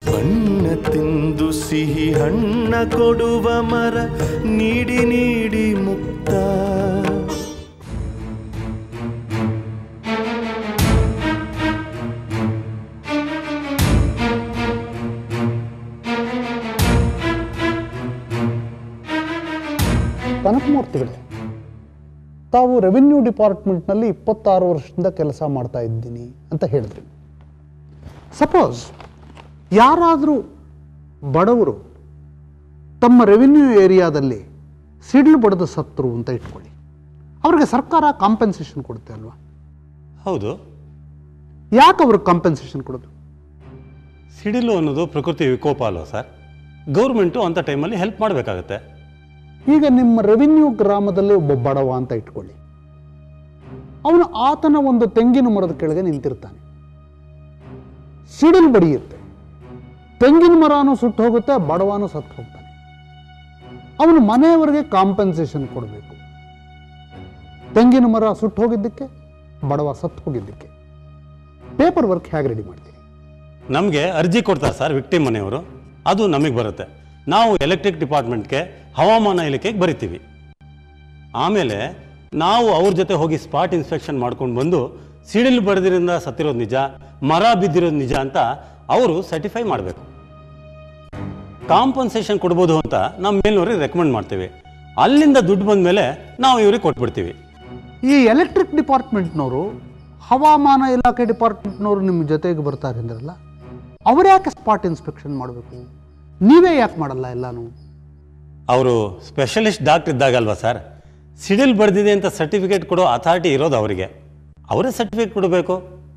ಬಣ್ಣ ತಿಂದು ಸಿಹಿ ಹಣ್ಣ ಕೊಡುವ ಮರ ನೀಡಿ ನೀಡಿ ಮುಕ್ತ ಕನಕಮೂರ್ತಿಗಳೇ ತಾವು ರೆವಿನ್ಯೂ ಡಿಪಾರ್ಟ್ಮೆಂಟ್ನಲ್ಲಿ ಇಪ್ಪತ್ತಾರು ವರ್ಷದಿಂದ ಕೆಲಸ ಮಾಡ್ತಾ ಇದ್ದೀನಿ ಅಂತ ಹೇಳಿದ್ರಿ ಸಪೋಸ್ ಯಾರಾದರೂ ಬಡವರು ತಮ್ಮ ರೆವಿನ್ಯೂ ಏರಿಯಾದಲ್ಲಿ ಸಿಡಿಲು ಬಡಿದು ಸತ್ರು ಅಂತ ಇಟ್ಕೊಳ್ಳಿ ಅವ್ರಿಗೆ ಸರ್ಕಾರ ಕಾಂಪೆನ್ಸೇಷನ್ ಕೊಡುತ್ತೆ ಅಲ್ವಾ ಹೌದು ಯಾಕೆ ಅವ್ರಿಗೆ ಕಾಂಪೆನ್ಸೇಷನ್ ಕೊಡೋದು ಸಿಡಿಲು ಅನ್ನೋದು ಪ್ರಕೃತಿ ವಿಕೋಪ ಅಲ್ವಾ ಸರ್ ಗೌರ್ಮೆಂಟು ಅಂಥ ಟೈಮಲ್ಲಿ ಹೆಲ್ಪ್ ಮಾಡಬೇಕಾಗತ್ತೆ ಈಗ ನಿಮ್ಮ ರೆವಿನ್ಯೂ ಗ್ರಾಮದಲ್ಲಿ ಒಬ್ಬ ಬಡವ ಅಂತ ಇಟ್ಕೊಳ್ಳಿ ಅವನು ಆತನ ಒಂದು ತೆಂಗಿನ ಮರದ ಕೆಳಗೆ ನಿಂತಿರ್ತಾನೆ ಸಿಡಿಲು ಬಡಿಯುತ್ತೆ ತೆಂಗಿನ ಮರನೂ ಸುಟ್ಟು ಹೋಗುತ್ತೆ ಬಡವನೂ ಸತ್ತು ಹೋಗ್ತಾನೆ ಅವನು ಮನೆಯವರಿಗೆ ಕಾಂಪೆನ್ಸೇಷನ್ ಕೊಡಬೇಕು ತೆಂಗಿನ ಮರ ಸುಟ್ಟು ಹೋಗಿದ್ದಕ್ಕೆ ಬಡವ ಸತ್ತು ಹೋಗಿದ್ದಕ್ಕೆ ಪೇಪರ್ ವರ್ಕ್ ಹೇಗೆ ರೆಡಿ ಮಾಡ್ತೀರಿ ನಮಗೆ ಅರ್ಜಿ ಕೊಡ್ತಾರೆ ಸರ್ ವಿಕ್ಟಿಮ್ ಮನೆಯವರು ಅದು ನಮಗೆ ಬರುತ್ತೆ ನಾವು ಎಲೆಕ್ಟ್ರಿಕ್ ಡಿಪಾರ್ಟ್ಮೆಂಟ್ಗೆ ಹವಾಮಾನ ಇಲಾಖೆಗೆ ಬರಿತೀವಿ ಆಮೇಲೆ ನಾವು ಅವ್ರ ಜೊತೆ ಹೋಗಿ ಸ್ಪಾಟ್ ಇನ್ಸ್ಪೆಕ್ಷನ್ ಮಾಡ್ಕೊಂಡು ಬಂದು ಸಿಡಿಲು ಬಡ್ದಿರಿಂದ ಸತ್ತಿರೋದು ನಿಜ ಮರ ಬಿದ್ದಿರೋದು ನಿಜ ಅಂತ ಅವರು ಸರ್ಟಿಫೈ ಮಾಡಬೇಕು ಕಾಂಪನ್ಸೇಷನ್ ಕೊಡ್ಬೋದು ಅಂತ ನಮ್ಮ ಮೇಲ್ನವ್ರಿಗೆ ರೆಕಮೆಂಡ್ ಮಾಡ್ತೀವಿ ಅಲ್ಲಿಂದ ದುಡ್ಡು ಬಂದ ಮೇಲೆ ನಾವು ಇವ್ರಿಗೆ ಕೊಟ್ಬಿಡ್ತೀವಿ ಈ ಎಲೆಕ್ಟ್ರಿಕ್ ಡಿಪಾರ್ಟ್ಮೆಂಟ್ನವರು ಹವಾಮಾನ ಇಲಾಖೆ ಡಿಪಾರ್ಟ್ಮೆಂಟ್ನವರು ನಿಮ್ಮ ಜೊತೆಗೆ ಬರ್ತಾರೆ ಅಂದ್ರಲ್ಲ ಅವ್ರು ಯಾಕೆ ಸ್ಪಾಟ್ ಇನ್ಸ್ಪೆಕ್ಷನ್ ಮಾಡಬೇಕು ನೀವೇ ಯಾಕೆ ಮಾಡಲ್ಲ ಎಲ್ಲಾನು ಅವರು ಸ್ಪೆಷಲಿಸ್ಟ್ ಡಾಕ್ಟರ್ ಇದ್ದಾಗಲ್ವಾ ಸರ್ ಸಿಡಿಲ್ ಬಡ್ದಿದೆ ಅಂತ ಸರ್ಟಿಫಿಕೇಟ್ ಕೊಡೋ ಅಥಾರಿಟಿ ಇರೋದು ಅವರಿಗೆ ಅವರೇ ಸರ್ಟಿಫಿಕೇಟ್ ಕೊಡಬೇಕು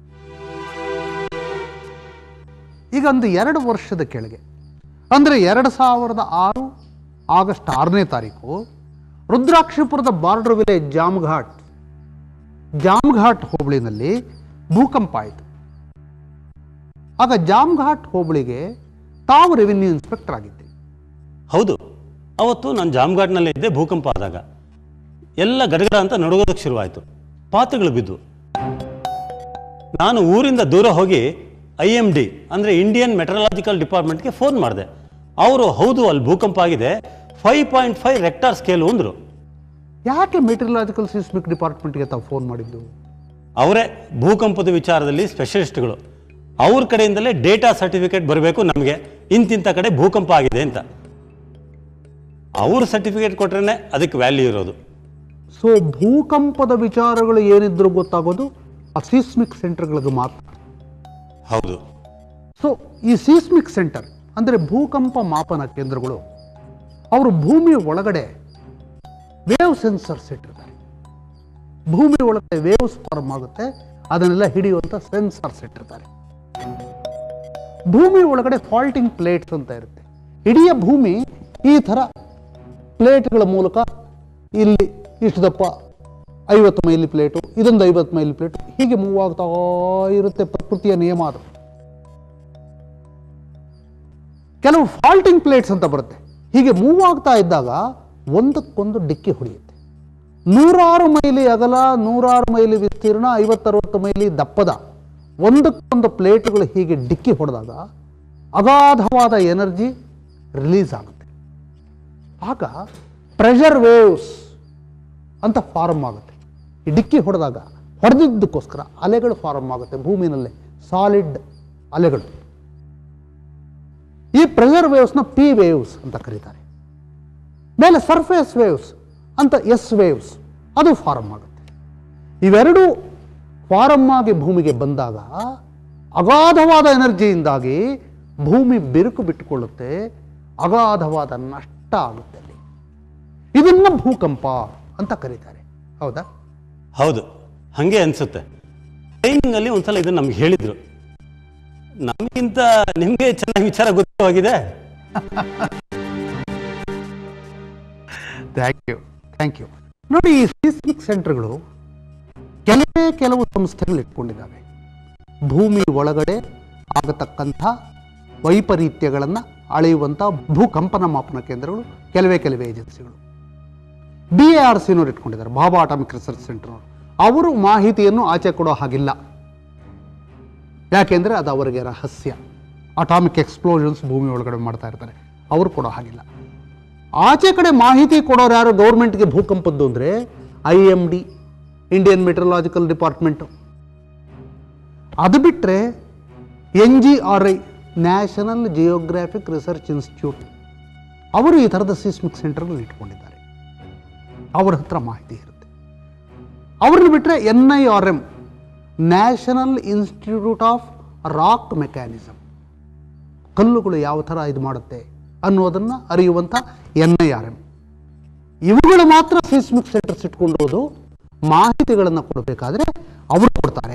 ಈಗ ಒಂದು ಎರಡು ವರ್ಷದ ಕೆಳಗೆ ಅಂದರೆ ಎರಡು ಸಾವಿರದ ಆರು ಆಗಸ್ಟ್ ಆರನೇ ತಾರೀಕು ರುದ್ರಾಕ್ಷಿಪುರದ ಬಾರ್ಡರ್ ವಿಲೇಜ್ ಜಾಮ್ಘಾಟ್ ಜಾಮ್ಘಾಟ್ ಹೋಬಳಿನಲ್ಲಿ ಭೂಕಂಪ ಆಯಿತು ಆಗ ಜಾಮ್ಘಾಟ್ ಹೋಬಳಿಗೆ ತಾವು ರೆವಿನ್ಯೂ ಇನ್ಸ್ಪೆಕ್ಟರ್ ಆಗಿದ್ರಿ ಹೌದು ಅವತ್ತು ನಾನು ಜಾಮ್ಘಾಟ್ನಲ್ಲೇ ಇದ್ದೆ ಭೂಕಂಪ ಆದಾಗ ಎಲ್ಲ ಗಡಗಡ ಅಂತ ನಡುಗೋದಕ್ಕೆ ಶುರುವಾಯಿತು ಪಾತ್ರೆಗಳು ಬಿದ್ದು ನಾನು ಊರಿಂದ ದೂರ ಹೋಗಿ ಐ ಎಮ್ ಡಿ ಅಂದರೆ ಇಂಡಿಯನ್ ಮೆಟ್ರಲಾಜಿಕಲ್ ಡಿಪಾರ್ಟ್ಮೆಂಟ್ಗೆ ಫೋನ್ ಮಾಡಿದೆ ಅವರು ಹೌದು ಅಲ್ಲಿ ಭೂಕಂಪ ಆಗಿದೆ five point five Richter scale ಅಂದರು ಯಾಕೆ ಮೆಟೀರಿಯಲಾಜಿಕಲ್ ಸಿಸ್ಮಿಕ್ ಡಿಪಾರ್ಟ್ಮೆಂಟ್ಗೆ ತಾವು ಫೋನ್ ಮಾಡಿದ್ದು ಅವರೇ ಭೂಕಂಪದ ವಿಚಾರದಲ್ಲಿ ಸ್ಪೆಷಲಿಸ್ಟ್ಗಳು ಅವ್ರ ಕಡೆಯಿಂದಲೇ ಡೇಟಾ ಸರ್ಟಿಫಿಕೇಟ್ ಬರಬೇಕು ನಮಗೆ ಇಂತಿಂಥ ಕಡೆ ಭೂಕಂಪ ಆಗಿದೆ ಅಂತ ಅವ್ರ ಸರ್ಟಿಫಿಕೇಟ್ ಕೊಟ್ರೇ ಅದಕ್ಕೆ ವ್ಯಾಲ್ಯೂ ಇರೋದು ಸೊ ಭೂಕಂಪದ ವಿಚಾರಗಳು ಏನಿದ್ರು ಗೊತ್ತಾಗೋದು ಆ ಸೀಸ್ಮಿಕ್ ಸೆಂಟರ್ಗಳಿಗೆ ಮಾತ್ರ ಹೌದು ಸೊ ಈ ಸೀಸ್ಮಿಕ್ ಸೆಂಟರ್ ಅಂದರೆ ಭೂಕಂಪ ಮಾಪನ ಕೇಂದ್ರಗಳು ಅವರು ಭೂಮಿಯ ಒಳಗಡೆ ವೇವ್ ಸೆನ್ಸರ್ಸ್ ಇಟ್ಟಿರ್ತಾರೆ ಭೂಮಿ ಒಳಗಡೆ ವೇವ್ಸ್ ಫಾರ್ಮ್ ಆಗುತ್ತೆ ಅದನ್ನೆಲ್ಲ ಹಿಡಿಯುವಂಥ ಸೆನ್ಸರ್ಸ್ ಇಟ್ಟಿರ್ತಾರೆ ಭೂಮಿ ಒಳಗಡೆ ಫಾಲ್ಟಿಂಗ್ ಪ್ಲೇಟ್ಸ್ ಅಂತ ಇರುತ್ತೆ ಇಡೀ ಭೂಮಿ ಈ ಥರ ಪ್ಲೇಟ್ಗಳ ಮೂಲಕ ಇಲ್ಲಿ ಇಷ್ಟು ದಪ್ಪ ಐವತ್ತು ಮೈಲಿ ಪ್ಲೇಟು ಇದೊಂದು ಐವತ್ತು ಮೈಲಿ ಪ್ಲೇಟು ಹೀಗೆ ಮೂವ್ ಆಗ್ತಾ ಇರುತ್ತೆ ಪ್ರಕೃತಿಯ ನಿಯಮ ಅದು ಕೆಲವು ಫಾಲ್ಟಿಂಗ್ ಪ್ಲೇಟ್ಸ್ ಅಂತ ಬರುತ್ತೆ ಹೀಗೆ ಮೂವ್ ಆಗ್ತಾ ಇದ್ದಾಗ ಒಂದಕ್ಕೊಂದು ಡಿಕ್ಕಿ ಹೊಡೆಯುತ್ತೆ ನೂರಾರು ಮೈಲಿ ಅಗಲ ನೂರಾರು ಮೈಲಿ ವಿಸ್ತೀರ್ಣ ಐವತ್ತರವತ್ತು ಮೈಲಿ ದಪ್ಪದ ಒಂದಕ್ಕೊಂದು ಪ್ಲೇಟ್ಗಳು ಹೀಗೆ ಡಿಕ್ಕಿ ಹೊಡೆದಾಗ ಅಗಾಧವಾದ ಎನರ್ಜಿ ರಿಲೀಸ್ ಆಗುತ್ತೆ ಆಗ ಪ್ರೆಷರ್ ವೇವ್ಸ್ ಅಂತ ಫಾರ್ಮ್ ಆಗುತ್ತೆ ಈ ಡಿಕ್ಕಿ ಹೊಡೆದಾಗ ಹೊಡೆದಿದ್ದಕ್ಕೋಸ್ಕರ ಅಲೆಗಳು ಫಾರ್ಮ್ ಆಗುತ್ತೆ ಭೂಮಿನಲ್ಲೇ ಸಾಲಿಡ್ ಅಲೆಗಳು ಈ ಪ್ರೆಷರ್ ವೇವ್ಸ್ನ ಪಿ ವೇವ್ಸ್ ಅಂತ ಕರೀತಾರೆ ಮೇಲೆ ಸರ್ಫೇಸ್ ವೇವ್ಸ್ ಅಂತ ಎಸ್ ವೇವ್ಸ್ ಅದು ಫಾರ್ಮ್ ಆಗುತ್ತೆ ಇವೆರಡೂ ಫಾರಮ್ ಆಗಿ ಭೂಮಿಗೆ ಬಂದಾಗ ಅಗಾಧವಾದ ಎನರ್ಜಿಯಿಂದಾಗಿ ಭೂಮಿ ಬಿರುಕು ಬಿಟ್ಟುಕೊಳ್ಳುತ್ತೆ ಅಗಾಧವಾದ ನಷ್ಟ ಆಗುತ್ತೆ ಅಲ್ಲಿ ಇದನ್ನ ಭೂಕಂಪ ಅಂತ ಕರೀತಾರೆ ಹೌದಾ ಹೌದು ಹಾಗೆ ಅನಿಸುತ್ತೆ ಟ್ರೈನಿಂಗಲ್ಲಿ ಒಂದ್ಸಲ ಇದನ್ನು ನಮ್ಗೆ ಹೇಳಿದ್ರು ನಮಗಿಂತ ನಿಮಗೆ ಚೆನ್ನಾಗಿ ವಿಚಾರ ಗೊತ್ತಾಗಿದೆ ಥ್ಯಾಂಕ್ ಯು ಥ್ಯಾಂಕ್ ಯು ನೋಡಿ ಈ ಸೀಸ್ಮಿಕ್ ಸೆಂಟರ್ಗಳು ಕೆಲವೇ ಕೆಲವು ಸಂಸ್ಥೆಗಳು ಇಟ್ಕೊಂಡಿದ್ದಾವೆ ಭೂಮಿ ಒಳಗಡೆ ಆಗತಕ್ಕಂಥ ವೈಪರೀತ್ಯಗಳನ್ನು ಅಳೆಯುವಂಥ ಭೂಕಂಪನ ಮಾಪನ ಕೇಂದ್ರಗಳು ಕೆಲವೇ ಕೆಲವೇ ಏಜೆನ್ಸಿಗಳು ಬಿ ಎ ಆರ್ ಸಿನವ್ರು ಇಟ್ಕೊಂಡಿದ್ದಾರೆ ಬಾಬಾ ಅಟಾಮಿಕ್ ರಿಸರ್ಚ್ ಸೆಂಟರ್ ಅವರು ಮಾಹಿತಿಯನ್ನು ಆಚೆ ಕೊಡೋ ಹಾಗಿಲ್ಲ ಯಾಕೆಂದರೆ ಅದು ಅವರಿಗೆ ರಹಸ್ಯ ಅಟಾಮಿಕ್ ಎಕ್ಸ್ಪ್ಲೋಷನ್ಸ್ ಭೂಮಿ ಒಳಗಡೆ ಮಾಡ್ತಾ ಇರ್ತಾರೆ ಅವರು ಕೊಡೋ ಹಾಗಿಲ್ಲ ಆಚೆ ಕಡೆ ಮಾಹಿತಿ ಕೊಡೋರು ಯಾರು ಗೌರ್ಮೆಂಟ್ಗೆ ಭೂಕಂಪದ್ದು ಅಂದರೆ I M D Indian meteorological department ಅದು ಬಿಟ್ಟರೆ N G R I national geographic research institute ಅವರು ಈ ಥರದ ಸಿಸ್ಮಿಕ್ ಸೆಂಟರ್ಗಳು ಇಟ್ಕೊಂಡಿದ್ದಾರೆ ಅವ್ರ ಹತ್ರ ಮಾಹಿತಿ ಇರುತ್ತೆ ಅವ್ರನ್ನ ಬಿಟ್ಟರೆ N I R M national institute of rock mechanism ಕಲ್ಲುಗಳು ಯಾವ ಥರ ಇದು ಮಾಡುತ್ತೆ ಅನ್ನೋದನ್ನು ಅರಿಯುವಂಥ ಎನ್ ಐ ಆರ್ ಎಮ್ ಇವುಗಳು ಮಾತ್ರ ಸಿಸ್ಮಿಕ್ ಸೆಂಟರ್ಸ್ ಇಟ್ಕೊಂಡಿರೋದು ಮಾಹಿತಿಗಳನ್ನು ಕೊಡಬೇಕಾದ್ರೆ ಅವರು ಕೊಡ್ತಾರೆ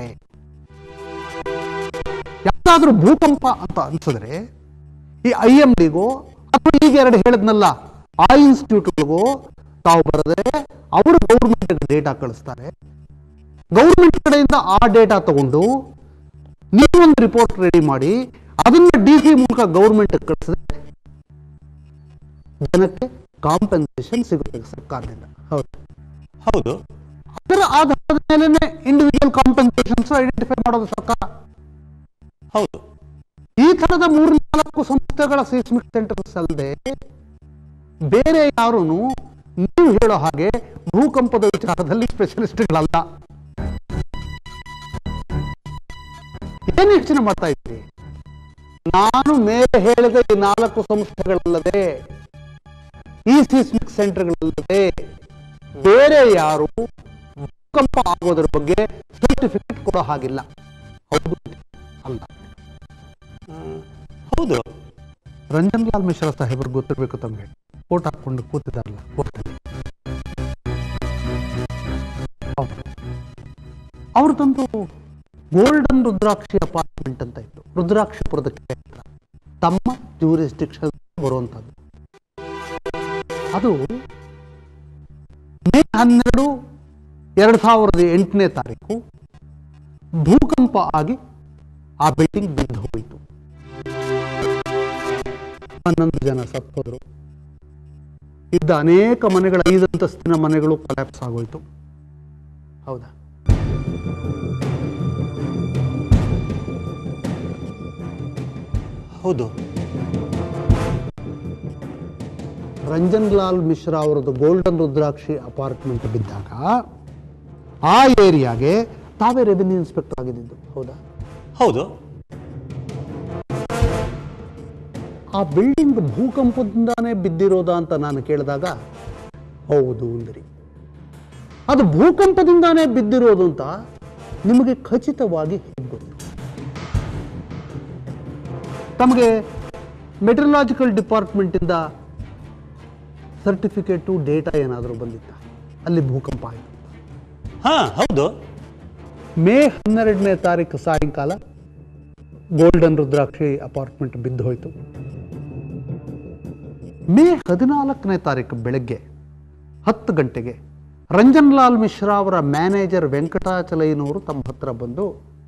ಯಾವುದಾದ್ರೂ ಭೂಕಂಪ ಅಂತ ಅನ್ಸಿದ್ರೆ ಈ ಐ ಎಂ ಡಿಗೋ ಅಥವಾ ಈಗ ಎರಡು ಹೇಳಿದ್ನಲ್ಲ ಆ ಇನ್ಸ್ಟಿಟ್ಯೂಟ್ಗಳಿಗೋ ತಾವು ಬರದೆ ಅವರು ಗೌರ್ಮೆಂಟ್ಗೆ ಡೇಟಾ ಕಳಿಸ್ತಾರೆ ಗೌರ್ಮೆಂಟ್ ಕಡೆಯಿಂದ ಆ ಡೇಟಾ ತಗೊಂಡು ನೀವೊಂದು ರಿಪೋರ್ಟ್ ರೆಡಿ ಮಾಡಿ ಅದನ್ನ ಡಿ ಸಿ ಮೂಲಕ ಗೌರ್ಮೆಂಟ್ ಕಳಿಸಿದ್ರೆ ಜನಕ್ಕೆ ಕಾಂಪೆನ್ಸೇಷನ್ ಸಿಗುತ್ತೆ ಸರ್ಕಾರದಿಂದ ಹೌದು ಹೌದು ಅದರ ಆಧಾರದ ಮೇಲೆ ಇಂಡಿವಿಜುವಲ್ ಕಾಂಪೆನ್ಸೇಷನ್ಸ್ ಐಡೆಂಟಿಫೈ ಮಾಡೋದು ಸರ್ಕಾರ ಹೌದು ಈ ಥರದ ಮೂರು ನಾಲ್ಕು ಸಂಸ್ಥೆಗಳ ಸೀಸ್ಮಿಕ್ ಸೆಂಟರ್ಸ್ ಅಲ್ಲದೆ ಬೇರೆ ಯಾರೂ ನೀವು ಹೇಳೋ ಹಾಗೆ ಭೂಕಂಪದ ವಿಚಾರದಲ್ಲಿ ಸ್ಪೆಷಲಿಸ್ಟ್ಗಳಲ್ಲ ಏನು ಯೋಚನೆ ಮಾಡ್ತಾ ಇದ್ದೀರಿ ನಾನು ಮೇಲೆ ಹೇಳಿದ ಈ ನಾಲ್ಕು ಸಂಸ್ಥೆಗಳಲ್ಲದೆ ಈ ಸೀಸ್ಮಿಕ್ ಸೆಂಟರ್ಗಳಲ್ಲದೆ ಬೇರೆ ಯಾರು ಭೂಕಂಪ ಆಗೋದ್ರ ಬಗ್ಗೆ ಸರ್ಟಿಫಿಕೇಟ್ ಕೊಡೋ ಹಾಗಿಲ್ಲ ಹೌದು ಅಲ್ಲ ಹೌದು ರಂಜನ್ ಲಾಲ್ ಮಿಶ್ರಾ ಸಾಹೇಬ್ರಿಗೆ ಗೊತ್ತಿರಬೇಕು ತಮಗೆ ಕೋಟ್ ಹಾಕೊಂಡು ಕೂತಿದಾರಲ್ಲ ಕೋರ್ಟಲ್ಲಿ ಅವ್ರದ್ದೊಂದು ಗೋಲ್ಡನ್ ರುದ್ರಾಕ್ಷಿ ಅಪಾರ್ಟ್ಮೆಂಟ್ ಅಂತ ಇತ್ತು ರುದ್ರಾಕ್ಷಿಪುರದ ಕ್ಷೇತ್ರ ತಮ್ಮ ಜೂರಿಸ್ಟಿಕ್ಷನ್ ಬರುವಂಥದ್ದು ಅದು ಮೇ ಹನ್ನೆರಡು ಎರಡು ಸಾವಿರದ ಎಂಟನೇ ತಾರೀಕು ಭೂಕಂಪ ಆಗಿ ಆ ಬಿಲ್ಡಿಂಗ್ ಬಿದ್ದು ಹೋಯಿತು ಹನ್ನೊಂದು ಜನ ಸತ್ತೋದ್ರು ಇದ್ದ ಅನೇಕ ಮನೆಗಳ ಐದಂತಸ್ತಿನ ಮನೆಗಳು ಕೊಲ್ಯಾಪ್ಸ್ ಆಗೋಯ್ತು ಹೌದಾ ಹೌದು ರಂಜನ್ ಲಾಲ್ ಮಿಶ್ರಾ ಅವರದ್ದು ಗೋಲ್ಡನ್ ರುದ್ರಾಕ್ಷಿ ಅಪಾರ್ಟ್ಮೆಂಟ್ ಬಿದ್ದಾಗ ಆ ಏರಿಯಾಗೆ ತಾವೇ ರೆವಿನ್ಯೂ ಇನ್ಸ್ಪೆಕ್ಟರ್ ಆಗಿದ್ದು ಹೌದಾ ಹೌದು ಆ ಬಿಲ್ಡಿಂಗ್ ಭೂಕಂಪದಿಂದಾನೇ ಬಿದ್ದಿರೋದಾ ಅಂತ ನಾನು ಕೇಳಿದಾಗ ಹೌದು ಅಂದ್ರಿ ಅದು ಭೂಕಂಪದಿಂದಾನೇ ಬಿದ್ದಿರೋದು ಅಂತ ನಿಮಗೆ ಖಚಿತವಾಗಿ ಹೇಗೆ ಗೊತ್ತು ತಮಗೆ ಮೆಟ್ರಲಾಜಿಕಲ್ ಡಿಪಾರ್ಟ್ಮೆಂಟಿಂದ ಸರ್ಟಿಫಿಕೇಟು ಡೇಟಾ ಏನಾದರೂ ಬಂದಿತ್ತ ಅಲ್ಲಿ ಭೂಕಂಪ ಆಯಿತು ಹಾ ಹೌದು ಮೇ ಹನ್ನೆರಡನೇ ತಾರೀಕು ಸಾಯಂಕಾಲ ಗೋಲ್ಡನ್ ರುದ್ರಾಕ್ಷಿ ಅಪಾರ್ಟ್ಮೆಂಟ್ ಬಿದ್ದು ಹೋಯಿತು ಮೇ ಹದಿನಾಲ್ಕನೇ ತಾರೀಕು ಬೆಳಗ್ಗೆ ಹತ್ತು ಗಂಟೆಗೆ ರಂಜನ್ ಲಾಲ್ ಮಿಶ್ರಾ ಅವರ ಮ್ಯಾನೇಜರ್ ವೆಂಕಟಾಚಲಯ್ಯನವರು ತಮ್ಮ ಹತ್ರ ಬಂದು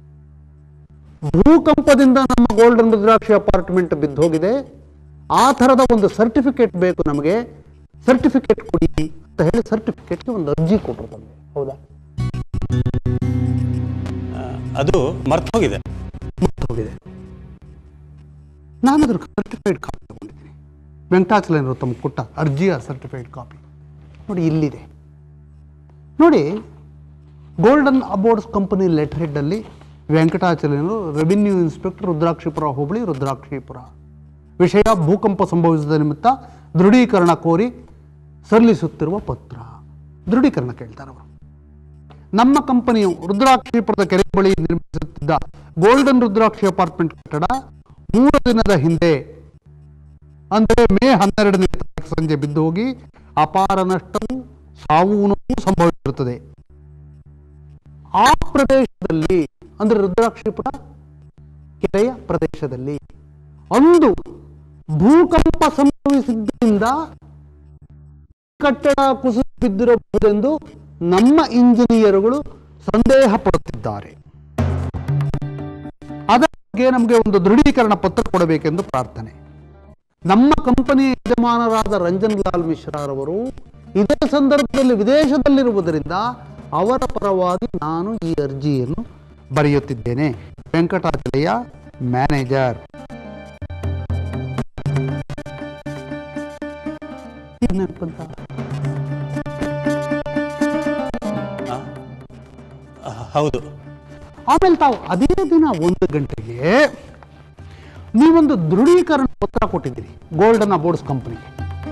ಭೂಕಂಪದಿಂದ ನಮ್ಮ ಗೋಲ್ಡನ್ ರುದ್ರಾಕ್ಷಿ ಅಪಾರ್ಟ್ಮೆಂಟ್ ಬಿದ್ದು ಹೋಗಿದೆ ಆ ಥರದ ಒಂದು ಸರ್ಟಿಫಿಕೇಟ್ ಬೇಕು ನಮಗೆ ಸರ್ಟಿಫಿಕೇಟ್ ಕೊಡಿ ಅಂತ ಹೇಳಿ ಸರ್ಟಿಫಿಕೇಟ್ಗೆ ಒಂದು ಅರ್ಜಿ ಕೊಟ್ಟರು ತಮಗೆ ಹೌದಾ ಆ, ಅದು ಮರ್ತು ಹೋಗಿದೆ ಮುಗ್ದು ಹೋಗಿದೆ ನಾನು ಅದ್ರ ಸರ್ಟಿಫೈಡ್ ಕಾಪಿ ತಗೊಂಡಿದ್ದೀನಿ ವೆಂಕಟಾಚಲಯ್ಯನವರು ತಮಗೆ ಕೊಟ್ಟ ಅರ್ಜಿಯ ಸರ್ಟಿಫೈಡ್ ಕಾಪಿ ನೋಡಿ ಇಲ್ಲಿದೆ ನೋಡಿ ಗೋಲ್ಡನ್ ಅಬೋರ್ಡ್ಸ್ ಕಂಪನಿ ಲೆಟರ್ ಹೆಡ್ಡಲ್ಲಿ ವೆಂಕಟಾಚಲಯ್ಯನವರು ರೆವಿನ್ಯೂ ಇನ್ಸ್ಪೆಕ್ಟರ್ ರುದ್ರಾಕ್ಷಿಪುರ ಹೋಬಳಿ ರುದ್ರಾಕ್ಷಿಪುರ ವಿಷಯ ಭೂಕಂಪ ಸಂಭವಿಸಿದ ನಿಮಿತ್ತ ದೃಢೀಕರಣ ಕೋರಿ ಸಲ್ಲಿಸುತ್ತಿರುವ ಪತ್ರ ದೃಢೀಕರಣ ಕೇಳ್ತಾರೆ ಅವರು ನಮ್ಮ ಕಂಪನಿಯು ರುದ್ರಾಕ್ಷಿಪುರದ ಕೆರೆ ಬಳಿ ನಿರ್ಮಿಸುತ್ತಿದ್ದ ಗೋಲ್ಡನ್ ರುದ್ರಾಕ್ಷಿ ಅಪಾರ್ಟ್ಮೆಂಟ್ ಕಟ್ಟಡ ಮೂರು ದಿನದ ಹಿಂದೆ ಅಂದರೆ ಮೇ ಹನ್ನೆರಡನೇ ತಾರೀಕು ಸಂಜೆ ಬಿದ್ದು ಹೋಗಿ ಅಪಾರ ನಷ್ಟವು ಸಾವು ನೋವು ಸಂಭವಿಸಿರುತ್ತದೆ ಆ ಪ್ರದೇಶದಲ್ಲಿ ಅಂದ್ರೆ ರುದ್ರಾಕ್ಷಿಪುರ ಕೆರೆಯ ಪ್ರದೇಶದಲ್ಲಿ ಒಂದು ಭೂಕಂಪ ಸಂಭವಿಸಿದ್ದರಿಂದ ಕಟ್ಟಡ ಕುಸಿದು ಬಿದ್ದಿರಬಹುದೆಂದು ನಮ್ಮ ಇಂಜಿನಿಯರ್ಗಳು ಸಂದೇಹ ಪಡುತ್ತಿದ್ದಾರೆ ಅದರ ಬಗ್ಗೆ ನಮಗೆ ಒಂದು ದೃಢೀಕರಣ ಪತ್ರ ಕೊಡಬೇಕೆಂದು ಪ್ರಾರ್ಥನೆ ನಮ್ಮ ಕಂಪನಿಯ ಯಜಮಾನರಾದ ರಂಜನ್ ಲಾಲ್ ಮಿಶ್ರಾರವರು ಇದೇ ಸಂದರ್ಭದಲ್ಲಿ ವಿದೇಶದಲ್ಲಿರುವುದರಿಂದ ಅವರ ಪರವಾಗಿ ನಾನು ಈ ಅರ್ಜಿಯನ್ನು ಬರೆಯುತ್ತಿದ್ದೇನೆ ವೆಂಕಟಾಚಲಯ್ಯ ಮ್ಯಾನೇಜರ್ ಈಗ ನೆನಪಂತ ಆ, ಹೌದು ಆಮೇಲೆ ತಾವು ಅದೇ ದಿನ ಒಂದು ಗಂಟೆಗೆ ನೀವೊಂದು ದೃಢೀಕರಣ ಪತ್ರ ಕೊಟ್ಟಿದ್ದೀರಿ ಗೋಲ್ಡನ್ ಅಬೋರ್ಡ್ಸ್ ಕಂಪನಿಗೆ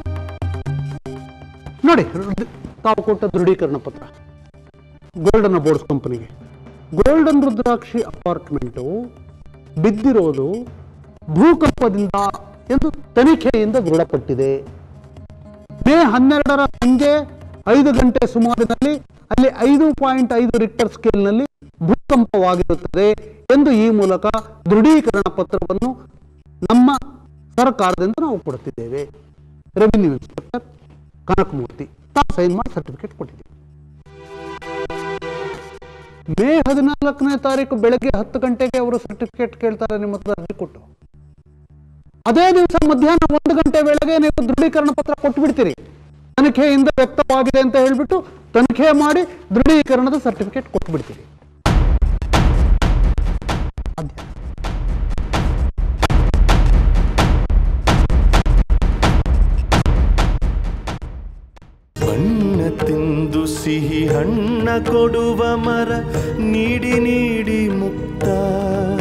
ನೋಡಿ ರುದ್- ತಾವು ಕೊಟ್ಟ ದೃಢೀಕರಣ ಪತ್ರ ಗೋಲ್ಡನ್ ಅಬೋರ್ಡ್ಸ್ ಕಂಪನಿಗೆ ಗೋಲ್ಡನ್ ರುದ್ರಾಕ್ಷಿ ಅಪಾರ್ಟ್ಮೆಂಟು ಬಿದ್ದಿರೋದು ಭೂಕಂಪದಿಂದ ಎಂದು ತನಿಖೆಯಿಂದ ದೃಢಪಟ್ಟಿದೆ ಮೇ ಹನ್ನೆರಡರ ಸಂಜೆ ಐದು ಗಂಟೆ ಸುಮಾರಿನಲ್ಲಿ ಅಲ್ಲಿ ಐದು ಪಾಯಿಂಟ್ ಐದು ರಿಕ್ಟರ್ ಸ್ಕೇಲ್ನಲ್ಲಿ ಭೂಕಂಪವಾಗಿರುತ್ತದೆ ಎಂದು ಈ ಮೂಲಕ ದೃಢೀಕರಣ ಪತ್ರವನ್ನು ನಮ್ಮ ಸರ್ಕಾರದಿಂದ ನಾವು ಕೊಡುತ್ತಿದ್ದೇವೆ ರೆವಿನ್ಯೂ ಇನ್ಸ್ಪೆಕ್ಟರ್ ಕನಕಮೂರ್ತಿ ತಾವು ಸೈನ್ ಮಾಡಿ ಸರ್ಟಿಫಿಕೇಟ್ ಕೊಟ್ಟಿದ್ದೀವಿ ಮೇ ಹದಿನಾಲ್ಕನೇ ತಾರೀಕು ಬೆಳಗ್ಗೆ ಹತ್ತು ಗಂಟೆಗೆ ಅವರು ಸರ್ಟಿಫಿಕೇಟ್ ಕೇಳ್ತಾರೆ ನಿಮ್ಮ ಹತ್ರ ಅರ್ಜಿ ಕೊಟ್ಟು ಅದೇ ದಿವಸ ಮಧ್ಯಾಹ್ನ ಒಂದು ಗಂಟೆ ವೇಳೆಗೆ ನೀವು ದೃಢೀಕರಣ ಪತ್ರ ಕೊಟ್ಟು ಬಿಡ್ತೀರಿ ತನಿಖೆಯಿಂದ ವ್ಯಕ್ತವಾಗಿದೆ ಅಂತ ಹೇಳ್ಬಿಟ್ಟು ತನಿಖೆ ಮಾಡಿ ದೃಢೀಕರಣದ ಸರ್ಟಿಫಿಕೇಟ್ ಕೊಟ್ಟು ಬಿಡ್ತೀರಿ ಸಾಧ್ಯ. ಬಣ್ಣ ತಿಂದು ಸಿಹಿ ಹಣ್ಣ ಕೊಡುವ ಮರ ನೀಡಿ ನೀಡಿ ಮುಕ್ತ